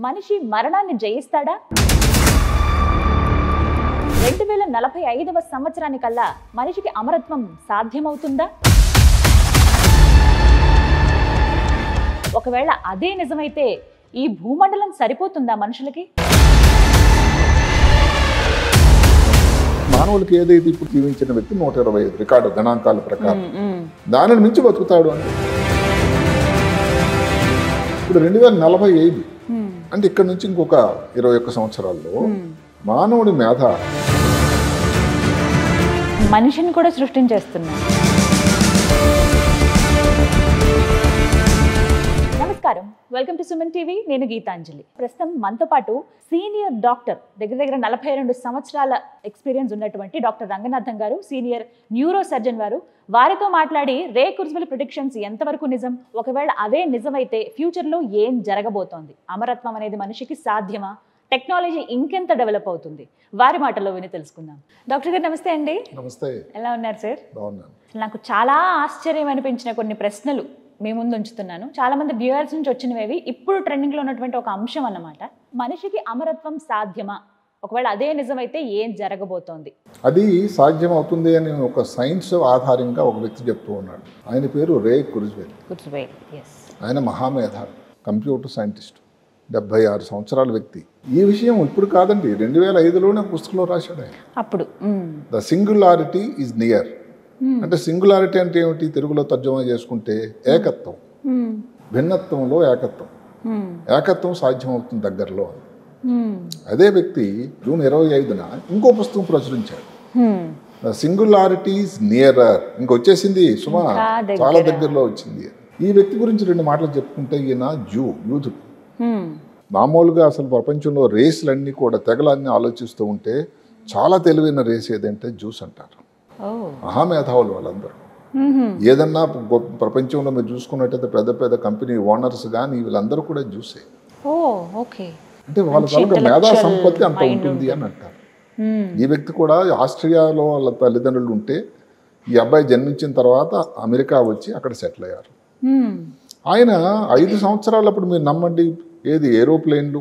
మనిషి మరణాన్ని జయిస్తాడా రెండు వేల నలభై ఐదవ సంవత్సరానికల్లా మనిషికి అమరత్వం సాధ్యమవుతుందా ఒకవేళ అదే నిజమైతే ఈ భూమండలం సరిపోతుందా మనుషులకి మానవులకి ఏదైతే ఇప్పుడు జీవించిన వ్యక్తి నూట ఇరవై ఐదు రికార్డు గణాంకాల ప్రకారం దానిని మించి బతుకుతాడు అని ఇప్పుడు రెండు వేల నలభై ఐదు అంటే ఇక్కడ నుంచి ఇంకొక ఇరవై ఒక్క సంవత్సరాల్లో మానవుడి మేధ మనిషిని కూడా సృష్టించేస్తున్నా నమస్కారం వెల్కమ్ టు సుమన్ టీవీ నేను గీతాంజలి ప్రస్తుతం మనతో పాటు సీనియర్ డాక్టర్ దగ్గర దగ్గర నలభై రెండు సంవత్సరాల ఎక్స్పీరియన్స్ ఉన్నటువంటి డాక్టర్ రంగనాథం గారు సీనియర్ న్యూరో సర్జన్ వారు వారితో మాట్లాడి రే కుర్జ్వల్ ప్రిడిక్షన్స్ ఎంతవరకు నిజం ఒకవేళ అదే నిజమైతే ఫ్యూచర్లో ఏం జరగబోతోంది అమరత్వం అనేది మనిషికి సాధ్యమా టెక్నాలజీ ఇంకెంత డెవలప్ అవుతుంది వారి మాటల్లో విని తెలుసుకుందాం డాక్టర్ గారు నమస్తే అండి నమస్తే ఎలా ఉన్నారు సార్ బాగున్నాను అసలు నాకు చాలా ఆశ్చర్యం అనిపించిన కొన్ని ప్రశ్నలు మీ ముందు ఉంచుతున్నాను చాలా మంది వ్యూవర్స్ నుంచి వచ్చినవి ఇప్పుడు ట్రెండింగ్ లో ఉన్నటువంటి ఒక అంశం అన్నమాట మనిషికి అమరత్వం సాధ్యమా ఒకవేళ అదే నిజమైతే ఏం జరగబోతోంది అది సాధ్యం అవుతుంది అని ఒక సైన్స్ ఆధారంగా ఒక వ్యక్తి చెప్తూ ఉన్నాడు ఆయన పేరు రే కురిజ్వెల్ గుర్తుపోయి ఎస్ ఆయన మహామేధ కంప్యూటర్ సైంటిస్ట్ డెబ్బై ఆరు సంవత్సరాల వ్యక్తి ఈ విషయం ఇప్పుడు కాదండి రెండు వేల ఐదులోనే పుస్తకంలో రాశాడు ఆయన అప్పుడు మ్మ్. ద సింగులారిటీ ఈజ్ నియర్ అంటే సింగులారిటీ అంటే ఏమిటి తెలుగులో తర్జుమా చేసుకుంటే ఏకత్వం మ్మ్. భిన్నత్వంలో ఏకత్వం మ్మ్. ఏకత్వం సాధ్యమవుతుంది దగ్గరలో అని. మ్మ్. అదే వ్యక్తి జూన్ ఇరవై ఐదున ఇంకో పుస్తకం ప్రచురించాడు మ్మ్. ద సింగులారిటీ ఈజ్ నియరర్ ఇంకొచ్చేసింది సుమా ఇంకా దగ్గర. చాలా దగ్గరలో వచ్చింది ఈ వ్యక్తి గురించి రెండు మాటలు చెప్పుకుంటే ఈయన జూ యూదుడు మ్మ్. మామూలుగా అసలు ప్రపంచంలో రేసులన్నీ కూడా తెగలన్నీ ఆలోచిస్తూ ఉంటే చాలా తెలివైన రేస్ ఏదంటే జ్యూస్ అంటారు ఓ మహామేధావులు వాళ్ళందరూ మ్మ్. ఏదన్నా గొప్ప ప్రపంచంలో మీరు చూసుకున్నట్టయితే పెద్ద పెద్ద కంపెనీ ఓనర్స్ కానీ వీళ్ళందరూ కూడా జ్యూసే ఓ ఓకే అంటే వాళ్ళ తాలూకా మేధా సంపత్తి అంత ఉంటుంది అని అంటారు మ్మ్. ఈ వ్యక్తి కూడా ఆస్ట్రియాలో వాళ్ళ తల్లిదండ్రులు ఉంటే ఈ అబ్బాయి జన్మించిన తర్వాత అమెరికా వచ్చి అక్కడ సెటిల్ అయ్యారు మ్మ్. ఆయన ఐదు సంవత్సరాలప్పుడు మీరు నమ్మండి ఏది ఏరోప్లేన్లు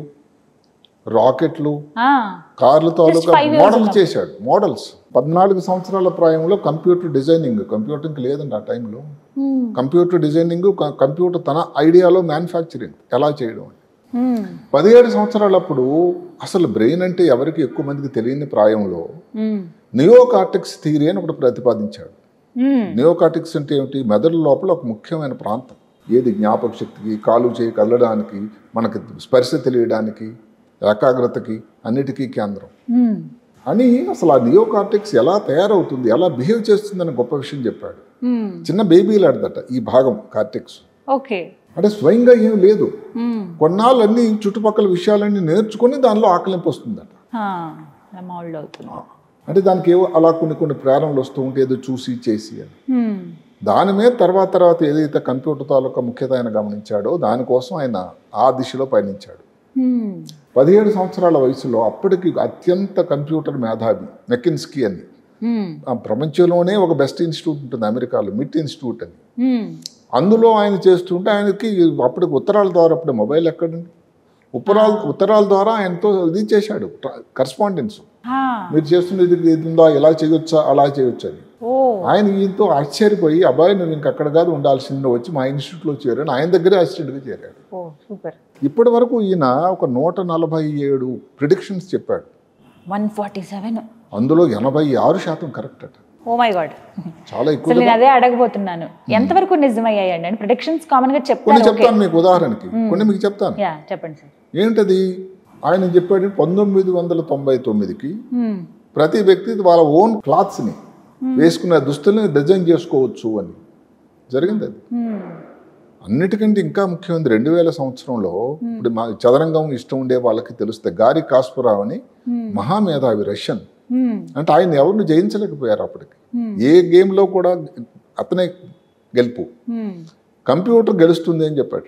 రాకెట్లు ఆ. కార్లు తాలూకా five years మోడల్ చేశాడు మోడల్స్ పద్నాలుగు సంవత్సరాల ప్రాయంలో కంప్యూటర్ డిజైనింగ్ కంప్యూటర్కి లేదండి ఆ టైంలో మ్మ్. కంప్యూటర్ డిజైనింగ్ క- కంప్యూటర్ తన ఐడియాలో మ్యానుఫ్యాక్చరింగ్ ఎలా చేయడం అని. మ్మ్. పదిహేడు సంవత్సరాలప్పుడు అసలు బ్రెయిన్ అంటే ఎవరికి ఎక్కువ మందికి తెలియని ప్రాయంలో మ్మ్. నియోకార్టిక్స్ థియరీ అని ఒకటి ప్రతిపాదించాడు మ్మ్. నియోకార్టిక్స్ అంటే ఏమిటి మెదడు లోపల ఒక ముఖ్యమైన ప్రాంతం ఏది జ్ఞాపక శక్తికి కాలు చేయి కదలడానికి మనకి స్పర్శ తెలియడానికి ఏకాగ్రతకి అన్నిటికీ కేంద్రం మ్మ్. అని అసలు ఆ నియోకార్టిక్స్ ఎలా తయారవుతుంది ఎలా బిహేవ్ చేస్తుందని గొప్ప విషయం చెప్పాడు మ్మ్. చిన్న బేబీలాడదట ఈ భాగం కార్టెక్స్ ఓకే అంటే స్వయంగా ఏం లేదు మ్మ్. కొన్నాళ్ళు అన్ని చుట్టుపక్కల విషయాలన్నీ నేర్చుకొని దానిలో ఆకలింపు వస్తుందట ఆ, అలా మౌల్డ్ అవుతుంది అంటే దానికి ఏవో అలా కొన్ని కొన్ని ప్రేరణలు వస్తూ ఉంటే ఏదో చూసి చేసి అని మ్మ్. దాని మీద తర్వాత తర్వాత ఏదైతే కంప్యూటర్ తాలూకా ముఖ్యత ఆయన గమనించాడో దానికోసం ఆయన ఆ దిశలో పయనించాడు మ్మ్. పదిహేడు సంవత్సరాల వయసులో అప్పటికి అత్యంత కంప్యూటర్ మేధావి మెకిన్స్కీ అని మ్మ్. ఆ ప్రపంచంలోనే ఒక బెస్ట్ ఇన్స్టిట్యూట్ ఉంటుంది అమెరికాలో మిట్ ఇన్స్టిట్యూట్ అని మ్మ్. అందులో ఆయన చేస్తుంటే ఆయనకి అప్పటికి ఉత్తరాల ద్వారా అప్పుడు మొబైల్ ఎక్కడండి ఉత్తరాల ఉత్తరాల ద్వారా ఆయనతో ఇది చేశాడు కరస్పాండెన్స్ ఆ, మీరు చేస్తున్నది ఇది ఉందా ఎలా చేయొచ్చా అలా చేయొచ్చు అని ఓ ఆయన ఈయనతో ఆశ్చర్యపోయి అబ్బాయి నువ్వు ఇంక అక్కడ కాదు ఉండాల్సింది నువ్వు వచ్చి మా ఇన్స్టిట్యూట్లో చేరాను ఆయన దగ్గరే అసిస్టెంట్గా చేరాడు ఓ సూపర్ ఇప్పటి వరకు ఈయన ఒక నూట నలభై ఏడు ప్రిడిక్షన్స్ చెప్పాడు వన్ ఫార్టీ సెవెన్ అందులో ఎనభై ఆరు శాతం కరెక్ట్ అట ఓ మై గాడ్ చాలా ఎక్కువ అసలు నేను అదే అడగబోతున్నాను ఎంతవరకు నిజమయ్యాయండి అంటే ప్రొడిక్షన్స్ కామన్ గా కొన్ని చెప్తాను ఓకే చెప్తాను మీకు ఉదాహరణకి కొన్ని మీకు చెప్తాను యా చెప్పండి సార్ ఏంటది ఆయన చెప్పాడు పంతొమ్మిది వందల తొంభై తొమ్మిదికి మ్మ్. ప్రతి వ్యక్తి వాళ్ళ ఓన్ క్లాత్స్ని వేసుకునే దుస్తుల్ని డిజైన్ చేసుకోవచ్చు అని జరిగింది అది మ్మ్. అన్నిటికంటే ఇంకా ముఖ్యమైనది రెండు వేల సంవత్సరంలో ఇప్పుడు మా చదరంగం ఇష్టం ఉండే వాళ్ళకి తెలుస్తే గారి కాస్పరావ్ అని మహామేధావి రష్యన్ మ్మ్. అంటే ఆయన ఎవరిని జయించలేకపోయారు అప్పటికి Hmm. ఏ గేమ్లో కూడా అతనే గెలుపు మ్మ్. కంప్యూటర్ గెలుస్తుంది అని చెప్పాడు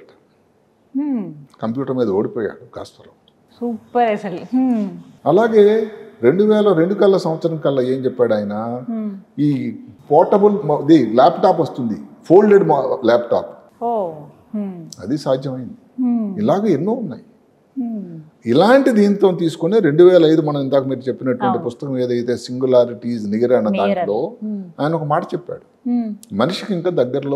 మ్మ్. కంప్యూటర్ మీద ఓడిపోయాడు కాస్పరావ్ సూపర్ అసలు మ్మ్. అలాగే రెండు వేల రెండు కల్లా సంవత్సరం కల్లా ఏం చెప్పాడు ఆయన మ్మ్. ఈ పోర్టబుల్ ది ల్యాప్టాప్ వస్తుంది ఫోల్డెడ్ ల్యాప్టాప్ ఓ మ్మ్. అది సాధ్యమైంది మ్మ్. ఇలాగ ఎన్నో ఉన్నాయి Hmm. ఇలాంటి దీంతో తీసుకుని రెండు వేల ఐదు మనం ఇందాక మీరు చెప్పినటువంటి పుస్తకం ఏదైతే సింగులారిటీస్ నిగర్ అన్న దాంట్లో Hmm. ఆయన ఒక మాట చెప్పాడు Hmm. మనిషికి ఇంకా దగ్గరలో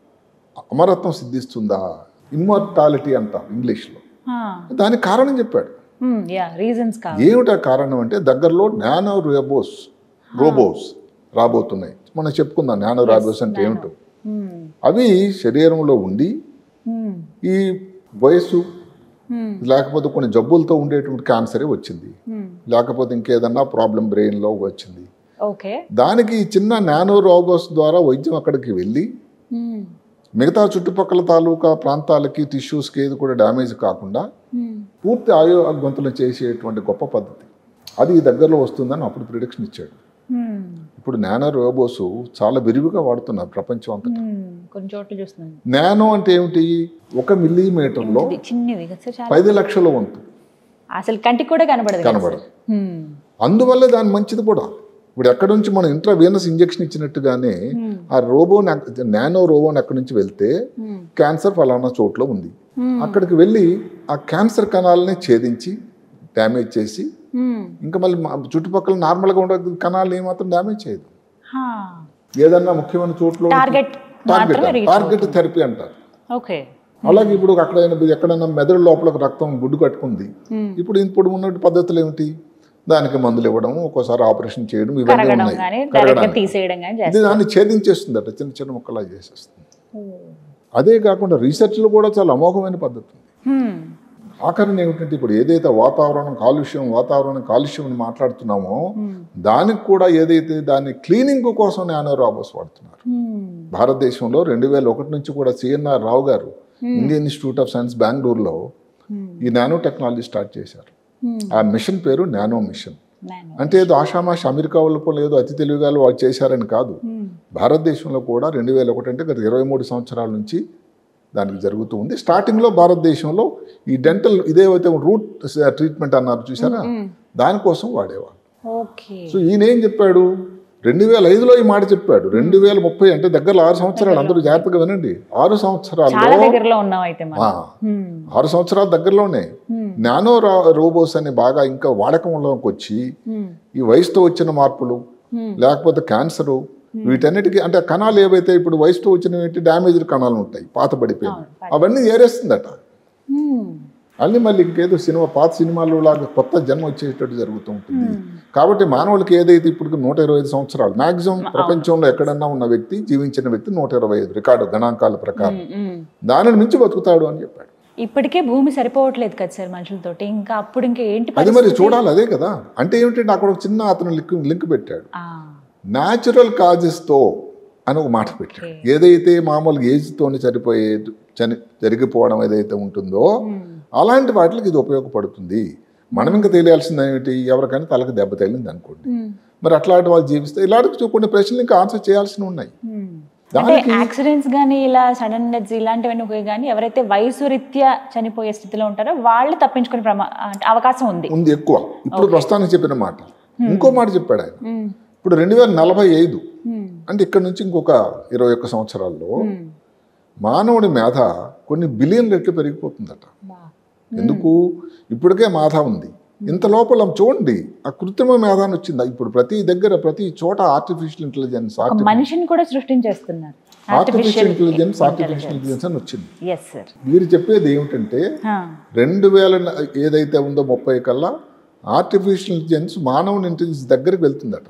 అమరత్వం సిద్ధిస్తుందా ఇమ్మోర్టాలిటీ అంటాం ఇంగ్లీష్లో Ah. దానికి కారణం చెప్పాడు Hmm. Yeah, reasons కావాలి ఏమిటా కారణం అంటే దగ్గరలో నానో రోబోస్ రోబోస్ రాబోతున్నాయి మనం చెప్పుకుందాం నానో రోబోస్ అంటే ఏమిటో Hmm. అవి శరీరంలో ఉండి Hmm. ఈ వయస్సు Hmm. లేకపోతే కొన్ని జబ్బులతో ఉండేటువంటి క్యాన్సరే వచ్చింది Hmm. లేకపోతే ఇంకేదన్నా ప్రాబ్లం బ్రెయిన్లో వచ్చింది Okay. దానికి ఈ చిన్న నానో రోబోస్ ద్వారా వైద్యం అక్కడికి వెళ్ళి Hmm. మిగతా చుట్టుపక్కల తాలూకా ప్రాంతాలకి టిష్యూస్కి ఏది కూడా డ్యామేజ్ కాకుండా Hmm. పూర్తి ఆరోగ్యవంతులు చేసేటువంటి గొప్ప పద్ధతి అది ఈ దగ్గరలో వస్తుందని అప్పుడు ప్రిడిక్షన్ ఇచ్చాడు Hmm. ఇప్పుడు నానో రోబోస్ చాలా విరివిగా వాడుతున్నారు ప్రపంచం అంతా Hmm. కొన్ని చోట్ల చూస్తున్నాను నానో అంటే ఏమిటి ఒక మిల్లీమీటర్లో ఇది చిన్నవి కదా సార్ చాలా పది లక్షల వంతు అసలు కంటికి కూడా కనబడదు కదా కనబడదు సార్. Hmm. అందువల్ల దాని మంచిది కూడా ఇప్పుడు ఎక్కడి నుంచి మనం ఇంట్రావీనస్ ఇంజెక్షన్ ఇచ్చినట్టుగానే Hmm. ఆ రోబోన్ నానో రోబోన్ అక్కడి నుంచి వెళ్తే Hmm. క్యాన్సర్ ఫలానా చోట్ల ఉంది Hmm. అక్కడికి వెళ్ళి ఆ క్యాన్సర్ కణాలని ఛేదించి డ్యామేజ్ చేసి Hmm. ఇంకా మళ్ళీ మా చుట్టుపక్కల నార్మల్గా ఉండే కణాలను ఏమాత్రం డ్యామేజ్ చేయదు Ha. ఏదన్నా ముఖ్యమైన చోట్ల టార్గెట్ టార్గెట్ మాత్రమే రీచ్ టార్గెట్ థెరపీ అంటారు ఓకే అలాగే ఇప్పుడు అక్కడైనా ఎక్కడైనా మెదడు లోపల రక్తం గుడ్డు కట్టుకుంది Hmm. ఇప్పుడు ఇప్పుడు ఉన్న పద్ధతులు ఏమిటి దానికి మందులు ఇవ్వడం ఒక్కోసారి ఆపరేషన్ చేయడం ఇవన్నీ కరగడం ఉన్నాయి కానీ డైరెక్ట్ గా కరగడానికి. తీసేయడం కానీ ఇది చేస్తారు దాన్ని ఛేదించేస్తుందట చిన్న చిన్న ముక్కలా చేసేస్తుంది Oh. అదే కాకుండా రీసెర్చ్లో కూడా చాలా అమోఘమైన పద్ధతి ఉంది Hmm. ఆఖరణ ఏమిటంటే ఇప్పుడు ఏదైతే వాతావరణం కాలుష్యం వాతావరణం కాలుష్యం అని మాట్లాడుతున్నామో Hmm. దానికి కూడా ఏదైతే దాన్ని క్లీనింగ్ కోసం నానో రాబోస్ వాడుతున్నారు Hmm. భారతదేశంలో రెండు వేల ఒకటి నుంచి కూడా సిఎన్ఆర్ రావు గారు ఇండియన్ ఇన్స్టిట్యూట్ ఆఫ్ సైన్స్ బెంగళూరులో Hmm. ఈ నానో టెక్నాలజీ స్టార్ట్ చేశారు Hmm. ఆ మిషన్ పేరు నానో మిషన్ Nano. అంటే ఏదో ఆషామాష అమెరికా వాళ్ళు ఏదో అతి తెలివిగా వాళ్ళు చేశారని కాదు Hmm. భారతదేశంలో కూడా రెండు వేల ఒకటి అంటే గత ఇరవై మూడు సంవత్సరాల నుంచి దానికి జరుగుతూ ఉంది స్టార్టింగ్లో భారతదేశంలో ఈ డెంటల్ ఇదేవైతే రూట్ ట్రీట్మెంట్ అన్నారు చూసారా Hmm. దానికోసం వాడేవాళ్ళు ఓకే సో ఈయన ఏం చెప్పాడు రెండు వేల ఐదులో ఈ మాట చెప్పాడు రెండు వేల ముప్పై అంటే దగ్గరలో ఆరు సంవత్సరాలు అందరూ జాగ్రత్తగా వినండి ఆరు సంవత్సరాల్లో చాలా దగ్గరలో ఉన్నాం అయితే మనం ఆ, Hmm. ఆరు సంవత్సరాల దగ్గరలోనే Hmm. నానో రా రోబోస్ అని బాగా ఇంకా వాడకంలోకి వచ్చి Hmm. ఈ వయసుతో వచ్చిన మార్పులు Hmm. లేకపోతే క్యాన్సరు వీటన్నిటికీ అంటే కణాలు ఏవైతే ఇప్పుడు వయసుతో వచ్చినవి డ్యామేజ్డ్ కణాలు ఉంటాయి పాత పడిపోయిన అవును, అవన్నీ ఏరేస్తుందట Hmm. అన్ని మళ్ళీ ఇంకేదో సినిమా పాత సినిమాలు లాగా కొత్త జన్మ వచ్చేటట్టు జరుగుతూ ఉంటుంది కాబట్టి మానవులకి ఏదైతే ఇప్పుడు నూట ఇరవై ఐదు సంవత్సరాలు మాక్సిమం ప్రపంచంలో ఎక్కడన్నా ఉన్న వ్యక్తి జీవించిన వ్యక్తి నూట ఇరవై ఐదు రికార్డు గణాంకాల ప్రకారం Hmm. Hmm. దానిని మించి బతుకుతాడు అని చెప్పాడు ఇప్పటికే భూమి సరిపోవట్లేదు కదా సార్ మనుషులతోటి ఇంకా అప్పుడు ఇంకా ఏంటి అది మరి చూడాలి అదే కదా అంటే ఏమిటంటే అక్కడ ఒక చిన్న అతను లింక్ లింక్ పెట్టాడు ఆ, న్యాచురల్ కాజెస్తో అని ఒక మాట పెట్టాడు ఏదైతే మామూలుగా ఏజ్తోని చనిపోయే చని జరిగిపోవడం ఏదైతే ఉంటుందో Hmm. అలాంటి వాటికి ఇది ఉపయోగపడుతుంది మనం ఇంకా తెలియాల్సింది ఏమిటి ఎవరికైనా తలకు దెబ్బ తగిలింది అనుకోండి Hmm. మరి అట్లాంటి వాళ్ళు జీవిస్తే ఇలాంటి కొన్ని ప్రశ్నలు ఇంకా ఆన్సర్ చేయాల్సి ఉన్నాయి Hmm. అంటే దానికి యాక్సిడెంట్స్ కానీ ఇలా సడన్ డెత్స్ ఇలాంటివన్నీ పోయి కానీ ఎవరైతే వయసు రీత్యా చనిపోయే స్థితిలో ఉంటారో వాళ్ళు తప్పించుకునే ప్రమా అంటే అవకాశం ఉంది ఉంది ఎక్కువ ఇప్పుడు ప్రస్తుతానికి చెప్పిన మాట ఇంకో మాట చెప్పాడు ఆయన Hmm. ఇప్పుడు రెండు వేల నలభై ఐదు Hmm. అంటే ఇక్కడ నుంచి ఇంకొక ఇరవై ఒక్క సంవత్సరాల్లో Hmm. మానవుడి మేధ కొన్ని బిలియన్ రెట్లు పెరిగిపోతుందట బా. ఎందుకు ఇప్పటికే మేధ ఉంది ఇంత లోపల చూడండి ఆ కృత్రిమ మేధాన్ని వచ్చింది ఇప్పుడు ప్రతి దగ్గర ప్రతి చోట ఆర్టిఫిషియల్ ఇంటెలిజెన్స్ ఒక మనిషిని కూడా సృష్టించేస్తున్నారు ఆర్టిఫిషియల్ ఇంటెలిజెన్స్ ఆర్టిఫిషియల్ ఇంటెలిజెన్స్ అని వచ్చింది ఎస్ సార్ వీరు చెప్పేది ఏమిటంటే రెండు వేల న- ఏదైతే ఉందో ముప్పై కల్లా ఆర్టిఫిషియల్ ఇంటెలిజెన్స్ మానవుని ఇంటెలిజెన్స్ దగ్గరికి వెళ్తుందట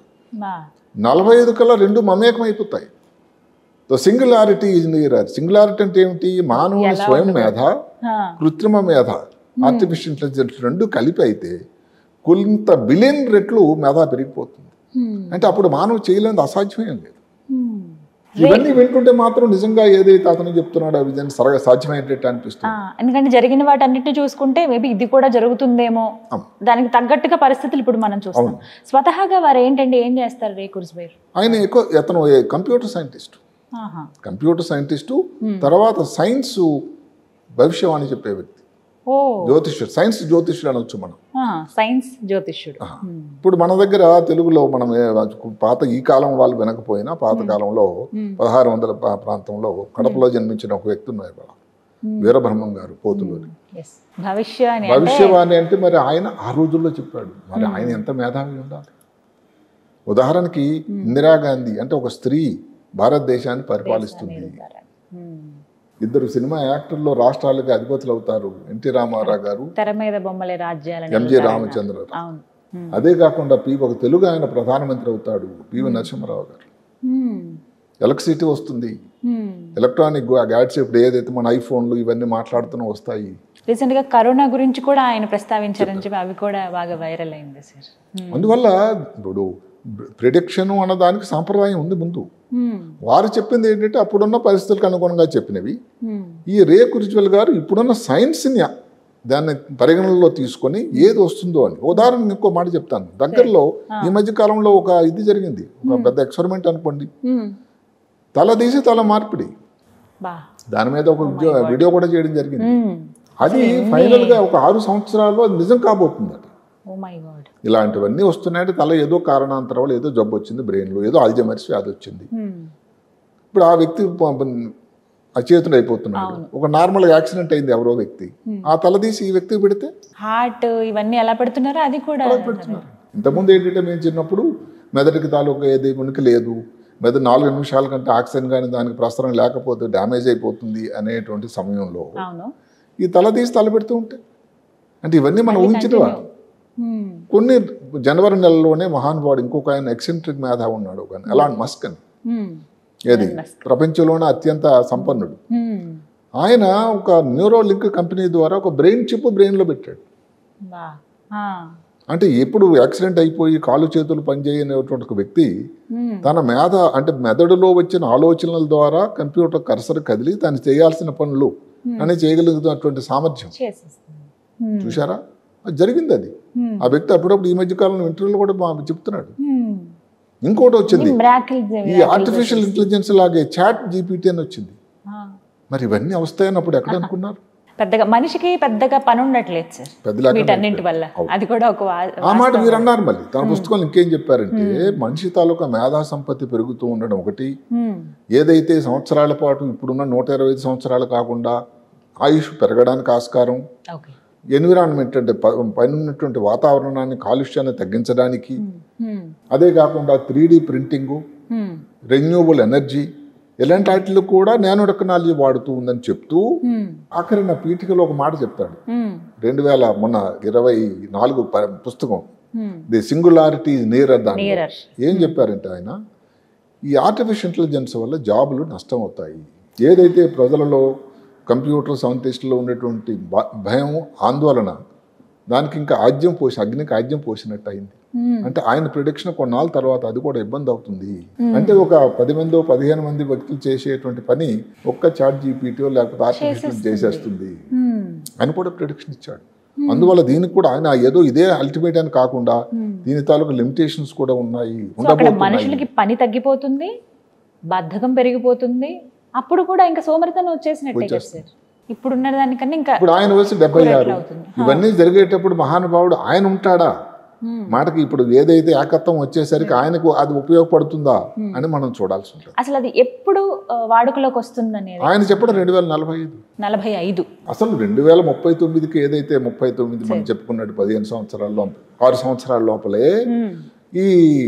నలభై ఐదు కల్లా రెండు మమేకం అయిపోతాయి సో సింగులారిటీ ఇంజనీర్ సింగులారిటీ అంటే ఏమిటి మానవుని స్వయం మేధ కృత్రిమ మేధ ఆర్టిఫిషియల్ ఇంటెలిజెన్స్ రెండు కలిపి అయితే కొంత బిలియన్ రెట్లు మేధ పెరిగిపోతుంది అంటే అప్పుడు మానవు చేయలేనిది అసాధ్యమేం లేదు ఇవన్నీ వింటుంటే మాత్రం నిజంగా ఏదైతే అతను చెప్తున్నాడో అవి నిజంగా సరగా సాధ్యమయ్యేటట్టు అనిపిస్తుంది ఎందుకంటే జరిగిన వాటన్నిటిని చూసుకుంటే మేబీ ఇది కూడా జరుగుతుందేమో అవును. దానికి తగ్గట్టుగా పరిస్థితులు ఇప్పుడు మనం చూస్తాం స్వతహాగా వారు ఏంటండి ఏం చేస్తారు రే కుర్స్బైర్ ఆయన ఎక్కువ అతను కంప్యూటర్ సైంటిస్ట్ ఆహా. కంప్యూటర్ సైంటిస్టు తర్వాత సైన్స్ భవిష్యవాణి చెప్పే వ్యక్తి ఓ జ్యోతిష్యుడు సైన్స్ జ్యోతిష్యుడు అనొచ్చు మనం ఆహా. సైన్స్ జ్యోతిష్యుడు ఇప్పుడు మన దగ్గర తెలుగులో మనం ఏ- పాత ఈ కాలం వాళ్ళు వినకపోయినా పాత కాలంలో పదహారు వందల ప్రా- ప్రాంతంలో కడపలో జన్మించిన ఒక వ్యక్తి ఉన్నారు వీరబ్రహ్మం గారు పోతులూరి ఎస్ భవిష్య అని అంటే భవిష్యవాణి అంటే మరి ఆయన ఆ రోజుల్లో చెప్పాడు మరి ఆయన ఎంత మేధావి ఉండాలి ఉదాహరణకి ఇందిరాగాంధీ అంటే ఒక స్త్రీ భారతదేశాన్ని పరిపాలిస్తుంది Hmm. ఇద్దరు సినిమా యాక్టర్లు రాష్ట్రాలకి అధిపతులు అవుతారు ఎన్టీ రామారావు గారు తెర మీద బొమ్మలే రాజ్యాలని ఎంజి రామచంద్రరావు అవును Hmm. అదే కాకుండా పి ఒక తెలుగు ఆయన ప్రధానమంత్రి అవుతాడు పివి నరసింహరావు గారు Hmm. ఎలక్ట్రిసిటీ వస్తుంది Hmm. ఎలక్ట్రానిక్ గ్యాడ్స్ ఇప్పుడు ఏదైతే మన ఐఫోన్లు ఇవన్నీ మాట్లాడుతూనే వస్తాయి రీసెంట్ గా కరోనా గురించి కూడా ఆయన ప్రస్తావించారని చెప్పి అవి కూడా బాగా వైరల్ అయింది సార్ అందువల్ల ఇప్పుడు ప్రిడిక్షన్ అన్న దానికి సాంప్రదాయం ఉంది ముందు Hmm. వారు చెప్పింది ఏంటంటే అప్పుడున్న పరిస్థితులకు అనుగుణంగా చెప్పినవి Hmm. ఈ రే కురిజ్వల్ గారు ఇప్పుడున్న సైన్స్ని దాన్ని పరిగణనలో తీసుకొని ఏది వస్తుందో అని ఉదాహరణ ఇంకో మాట చెప్తాను దగ్గరలో ఈ మధ్య కాలంలో ఒక ఇది జరిగింది ఒక పెద్ద ఎక్స్పెరిమెంట్ అనుకోండి Hmm. తల తీసి తల మార్పిడి బా దాని మీద ఒక ఉద్యో- వీడియో కూడా చేయడం జరిగింది Hmm. అది ఫైనల్ గా ఒక ఆరు సంవత్సరాల్లో అది నిజం కాబోతుంది అది ఓ మై గాడ్ ఇలాంటివన్నీ వస్తున్నాయంటే తల ఏదో కారణాంతరం వల్ల ఏదో జబ్బు వచ్చింది బ్రెయిన్లో ఏదో అల్జమర్స్ వ్యాధి వచ్చింది ఇప్పుడు ఆ వ్యక్తి ప- ప- అచేతుడు అయిపోతున్నాడు ఒక నార్మల్ యాక్సిడెంట్ అయింది ఎవరో వ్యక్తి ఆ తల తీసి ఈ వ్యక్తికి పెడితే హార్ట్ ఇవన్నీ ఎలా పెడుతున్నారో అది కూడా పెడుతున్నారు ఇంతకుముందు ఏంటంటే మేము చిన్నప్పుడు మెదడుకి తాలూకా ఏది ఉనికి లేదు మెదడు నాలుగు నిమిషాల కంటే ఆక్సిజన్ కానీ దానికి ప్రసరణ లేకపోతే డ్యామేజ్ అయిపోతుంది అనేటువంటి సమయంలో అవును ఈ తల తీసి తల పెడుతూ ఉంటే అంటే ఇవన్నీ మనం ఊహించినవా Hmm. కొన్ని జనవరి నెలలోనే మహానుభావుడు ఇంకొక ఆయన ఎక్సెంట్రిక్ మేధావి ఉన్నాడు ఒక ఆయన, ఎలాన్ మస్క్ అని Hmm. ఏది ప్రపంచంలోనే అత్యంత సంపన్నుడు Hmm. ఆయన ఒక న్యూరో లింక్ కంపెనీ ద్వారా ఒక బ్రెయిన్ చిప్ బ్రెయిన్లో పెట్టాడు బా Ah. అంటే ఎప్పుడు యాక్సిడెంట్ అయిపోయి కాలు చేతులు పనిచేయనటువంటి ఒక వ్యక్తి Hmm. తన మేధ అంటే మెదడులో వచ్చిన ఆలోచనల ద్వారా కంప్యూటర్ కర్సర్ కదిలి తను చేయాల్సిన పనులు అని చేయగలుగుతున్నటువంటి సామర్థ్యం చేసేస్తుంది Hmm. చూసారా అది జరిగింది అది Hmm. ఆ వ్యక్తి అప్పుడప్పుడు ఈ మధ్య కాలంలో ఇంటర్వ్యూలో కూడా మా చెప్తున్నాడు Hmm. ఇంకోటి వచ్చింది Miracles, ఈ ఆర్టిఫిషియల్ ఇంటెలిజెన్స్ లాగే చాట్ జీపీటీ అని వచ్చింది Ah. మరి ఇవన్నీ వస్తాయని అప్పుడు ఎక్కడ అనుకున్నారు పెద్దగా మనిషికి పెద్దగా పని ఉండట్లేదు సార్ పెద్ద లేకుండా వీటన్నింటి వల్ల అది కూడా ఒక వా- ఆ మాట మీరు అన్నారు మళ్ళీ తన పుస్తకంలో ఇంకేం చెప్పారంటే మనిషి తాలూకా మేధా సంపత్తి పెరుగుతూ ఉండడం ఒకటి Hmm. ఏదైతే సంవత్సరాల పాటు ఇప్పుడున్న నూట ఇరవై ఐదు సంవత్సరాలు కాకుండా ఆయుష్ పెరగడానికి ఆస్కారం Okay. ఎన్విరాన్మెంట్ అంటే ప- పైన ఉన్నటువంటి వాతావరణాన్ని కాలుష్యాన్ని తగ్గించడానికి Hmm. అదే కాకుండా three D printing Hmm. Renewable energy ఇలాంటి వాటిలో కూడా నానో టెక్నాలజీ వాడుతూ ఉందని చెప్తూ Hmm. ఆఖరి నా పీఠికలో ఒక మాట చెప్తాడు Hmm. రెండు వేల మొన్న ఇరవై నాలుగు ప- పుస్తకం Hmm. ది సింగులారిటీ నియర్ దాని Nearer. ఏం చెప్పారంటే ఆయన ఈ ఆర్టిఫిషియల్ ఇంటెలిజెన్స్ వల్ల జాబులు నష్టం అవుతాయి ఏదైతే ప్రజలలో కంప్యూటర్ సైంటిస్టులో ఉండేటువంటి భ- భయం ఆందోళన దానికి ఇంకా ఆజ్యం పోసి అగ్నికి ఆజ్యం పోసినట్టు అయింది Hmm. అంటే ఆయన ప్రిడిక్షన్ కొన్నాళ్ళ తర్వాత అది కూడా ఇబ్బంది అవుతుంది అంటే ఒక పది మందో పదిహేను మంది వ్యక్తులు చేసేటువంటి పని ఒక్క చాట్ జీపీటీ లేకపోతే ఆర్టిఫిషియల్ చేసేస్తుంది Hmm. ఆయన కూడా ప్రిడిక్షన్ ఇచ్చాడు అందువల్ల దీనికి కూడా ఆయన ఏదో ఇదే అల్టిమేట్ అని కాకుండా దీని తాలూకు లిమిటేషన్స్ కూడా ఉన్నాయి సో అక్కడ ఉండబోతున్నాయి మనుషులకి పని తగ్గిపోతుంది బద్ధకం పెరిగిపోతుంది అప్పుడు కూడా ఇంకా సోమరితనం వచ్చేసినట్టే కదా సార్ ఇప్పుడు ఉన్న దానికన్నా ఇంకా ఇప్పుడు ఆయన వయసు డెబ్బై ఆరు అవుతుంది. ఇవన్నీ జరిగేటప్పుడు మహానుభావుడు ఆయన ఉంటాడా Hmm. మాటకి ఇప్పుడు ఏదైతే ఏకత్వం వచ్చేసరికి ఆయనకు అది ఉపయోగపడుతుందా అని మనం చూడాల్సి ఉంటుంది అసలు అది ఎప్పుడు ఆ, వాడుకలోకి వస్తుంది అనేది ఆయన చెప్పడం రెండు వేల నలభై ఐదు నలభై ఐదు అసలు రెండు వేల ముప్పై తొమ్మిదికి ఏదైతే ముప్పై తొమ్మిది మనం చెప్పుకున్నట్టు పదిహేను సంవత్సరాల్లో ఆరు సంవత్సరాల లోపలే ఈ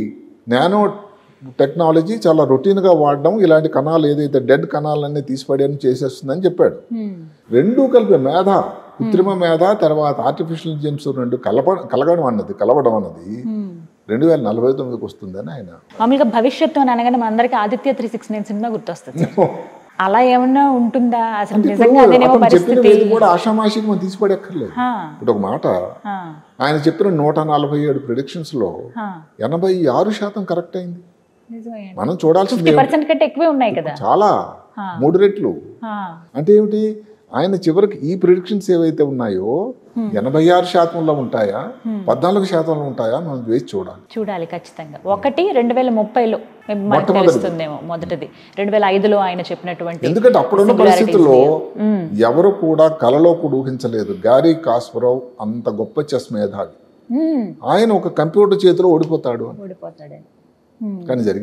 నానో టెక్నాలజీ చాలా రొటీన్గా వాడడం ఇలాంటి కణాలు ఏదైతే డెడ్ కణాలన్నీ తీసిపడేయని చేసేస్తుందని చెప్పాడు రెండూ కలిపి మేధ కృత్రిమ మేధ తర్వాత ఆర్టిఫిషియల్ ఇంటెలిజెన్స్ రెండు కలప కలగడం అన్నది కలవడం అన్నది రెండు వేల నలభై తొమ్మిదికి వస్తుందని ఆయన మామూలుగా భవిష్యత్తు అని అనగానే మన అందరికీ ఆదిత్య త్రీ సిక్స్ నైన్ సినిమా గుర్తొస్తుంది అలా ఏమన్నా ఉంటుందా అసలు నిజంగా అదేనేమో అతను చెప్పిన పరిస్థితి ఏది కూడా ఆషామాషికి మనం తీసిపడక్కర్లేదు హా, ఇప్పుడు ఒక మాట హా, ఆయన చెప్పిన నూట నలభై ఏడు ప్రిడిక్షన్స్లో హా. ఎనభై ఆరు శాతం కరెక్ట్ అయింది నిజమే మనం చూడాల్సింది ఫిఫ్టీ పర్సెంట్ కంటే ఎక్కువే ఉన్నాయి కదా చాలా మూడు రెట్లు హా, అంటే ఏమిటి ఆయన చివరికి ఈ ప్రిడిక్షన్స్ ఏవైతే ఉన్నాయో ఎనభై ఆరు శాతంలో ఉంటాయా పద్నాలుగు శాతంలో ఉంటాయా మనం వేసి చూడాలి చూడాలి ఖచ్చితంగా ఒకటి రెండు వేల ముప్పైలో మనకు మొట్టమొదటిది. తెలుస్తుందేమో మొదటిది రెండు వేల ఐదులో ఆయన చెప్పినటువంటి ఎందుకంటే అప్పుడున్న Singularities పరిస్థితుల్లో మ్మ్. ఎవరు కూడా కలలో కూడా ఊహించలేదు గారీ కాస్పరావు అంత గొప్ప చెస్ మేధావి మ్మ్. ఆయన ఒక కంప్యూటర్ చేతిలో ఓడిపోతాడు అని ఓడిపోతాడని కానీ జరిగింది అది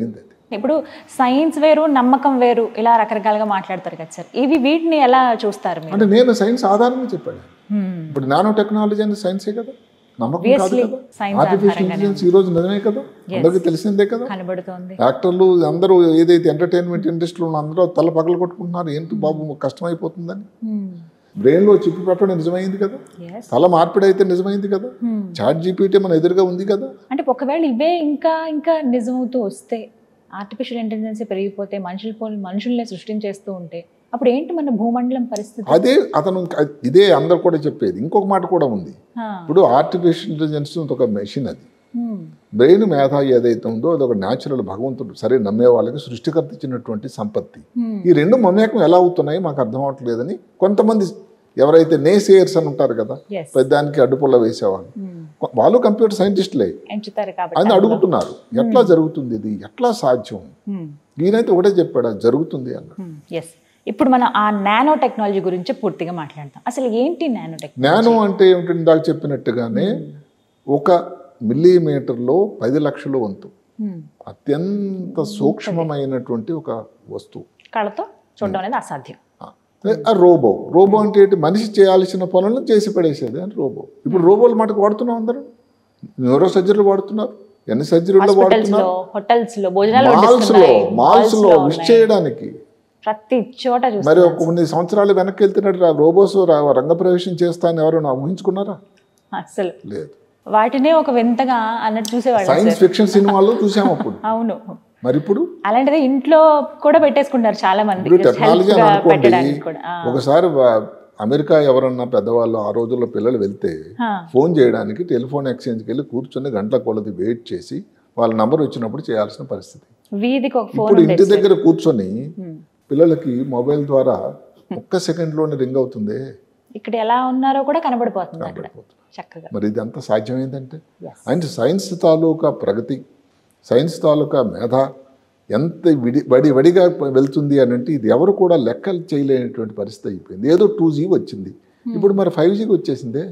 ఇప్పుడు సైన్స్ వేరు నమ్మకం వేరు ఇలా రకరకాలుగా మాట్లాడతారు కదా సార్ ఇవి వీటిని ఎలా చూస్తారు మీరు అంటే నేను సైన్స్ ఆధారంగా చెప్పాను Hmm. ఇప్పుడు నానో టెక్నాలజీ అనేది సైన్సే కదా నమ్మకం కాదు Obviously, కదా science ఆర్టిఫిషియల్ ఆధారంగానే ఇంటెలిజెన్స్ ఈ రోజు నిజమే కదా అందరికీ తెలిసిందే కదా కనబడుతోంది యాక్టర్లు అందరూ ఏదైతే ఎంటర్టైన్మెంట్ ఇండస్ట్రీలో ఉన్న అందరూ తల పగల కొట్టుకుంటున్నారు ఏంటి బాబు కష్టమైపోతుందని బ్రెయిన్ లో చిప్పు పెట్టడం నిజమైంది కదా ఎస్ తల మార్పిడి అయితే నిజమైంది కదా చాట్ జీపీటీ మన ఎదురుగా ఉంది కదా అంటే ఒకవేళ ఇవే ఇంకా ఇంకా నిజమవుతూ వస్తే ఆర్టిఫిషియల్ ఇంటెలిజెన్స్ పెరిగిపోతే మనుషులు పోలి మనుషుల్ని సృష్టించేస్తూ ఉంటే అప్పుడు ఏంటి మన భూమండలం పరిస్థితి అదే అతను ఇంకా- ఇదే అందరు కూడా చెప్పేది ఇంకొక మాట కూడా ఉంది ఆ, ఇప్పుడు ఆర్టిఫిషియల్ ఇంటెలిజెన్స్ ఒక మెషిన్ అది hmm, బ్రెయిన్ మేధ ఏదైతే ఉందో అది ఒక న్యాచురల్ భగవంతుడు సరే నమ్మే వాళ్ళకి సృష్టికర్త ఇచ్చినటువంటి సంపత్తి hmm, ఈ రెండు మమేకం ఎలా అవుతున్నాయి మాకు అర్థం అవ్వట్లేదని కొంతమంది ఎవరైతే నే సేయర్స్ అని ఉంటారు కదా yes, పెద్దానికి అడ్డుపుల్ల వేసేవాళ్ళు hmm. వాళ్ళు కంప్యూటర్ సైంటిస్టులే ఎంచుతారు కాబట్టి ఆయన అడుగుతున్నారు ఎట్లా జరుగుతుంది ఇది ఎట్లా సాధ్యం Hmm, ఈయనైతే ఒకటే చెప్పాడు అది జరుగుతుంది అన్న hmm, yes. ఇప్పుడు మనం ఆ నానో టెక్నాలజీ గురించి పూర్తిగా మాట్లాడతాం అసలు ఏంటి నానో టెక్నాలజీ జ్ఞానం అంటే ఏమిటి ఇందాక చెప్పినట్టుగానే ఒక మిల్లీమీటర్లో పది లక్షల వంతు అత్యంత సూక్ష్మమైనటువంటి ఒక వస్తువు కళతో చూడడం అనేది అసాధ్యం ఆ రోబో రోబో అంటే ఏంటి మనిషి చేయాల్సిన పనులను చేసి పడేసేది అని రోబో ఇప్పుడు రోబోల మటుకు వాడుతున్నాం అందరం న్యూరో సర్జరీలు వాడుతున్నారు ఎన్ని సర్జరీలు హాస్పిటల్స్ వాడుతున్నారు లో హోటల్స్ లో భోజనాలు మాల్స్ లో వడ్డిస్తున్నాయి. మాల్స్ Malls లో లో విష్ ఉన్నాయి. చేయడానికి ప్రతి చోట మరి చూస్తారు ఒక కొన్ని సంవత్సరాలు వెనక్కి వెళ్తున్నట్టు ఆ రోబోస్ రా- రంగప్రవేశం చేస్తానని ఎవరైనా ఊహించుకున్నారా అసలు లేదు వాటినే ఒక వింతగా అన్నట్టు చూసేవాళ్ళు సైన్స్ ఫిక్షన్ సినిమాల్లో చూసాం అప్పుడు అవును మరి ఇప్పుడు అలాంటిది ఇంట్లో కూడా పెట్టేసుకుంటారు చాలా మంది ఇప్పుడు టెక్నాలజీ Help అని గా అనుకోండి పెట్టడానికి కూడా ఆ. ఒకసారి వా- అమెరికా ఎవరన్నా పెద్దవాళ్ళు ఆ రోజుల్లో పిల్లలు వెళ్తే ఆ. ఫోన్ చేయడానికి టెలిఫోన్ ఎక్స్చేంజ్కి వెళ్ళి కూర్చొని గంటల కొలది వెయిట్ చేసి వాళ్ళ నంబర్ వచ్చినప్పుడు చేయాల్సిన పరిస్థితి వీధికి ఒక ఫోన్ ఇప్పుడు ఇంటి దగ్గర కూర్చొని ఉమ్. పిల్లలకి మొబైల్ ద్వారా ఒక్క సెకండ్లోనే రింగ్ అవుతుంది ఇక్కడ ఎలా ఉన్నారో కూడా కనబడిపోతుంది అక్కడ కనబడిపోతుంది. చక్కగా మరి ఇది అంత సాధ్యమైందంటే Yes. అంటే సైన్స్ తాలూకా ప్రగతి సైన్స్ తాలూకా మేధ ఎంత విడి వడి వడిగా వెళ్తుంది అని అంటే ఇది ఎవరు కూడా లెక్కలు చేయలేనటువంటి పరిస్థితి అయిపోయింది ఏదో టూ జీ వచ్చింది ఇప్పుడు మరి ఫైవ్ జీకి వచ్చేసిందే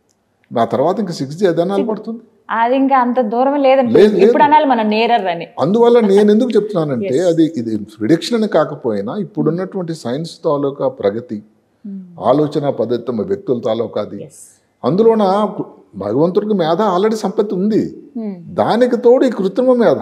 ఆ తర్వాత ఇంకా సిక్స్ జీ అదనాలు పడుతుంది అది ఇంకా అంత దూరం లేదని లేదు, లేదు. ఇప్పుడు అనాలి మనం నేరర్ అని అందువల్ల నేను ఎందుకు చెప్తున్నానంటే అది ఇది ప్రిడిక్షన్ అని కాకపోయినా ఇప్పుడున్నటువంటి సైన్స్ తాలూకా ప్రగతి ఆలోచన పద్ధతి వ్యక్తుల తాలూకా అది ఎస్ అందులోన భగవంతుడికి మేధ ఆల్రెడీ సంపత్తి ఉంది దానికి తోడు ఈ కృత్రిమ మేధ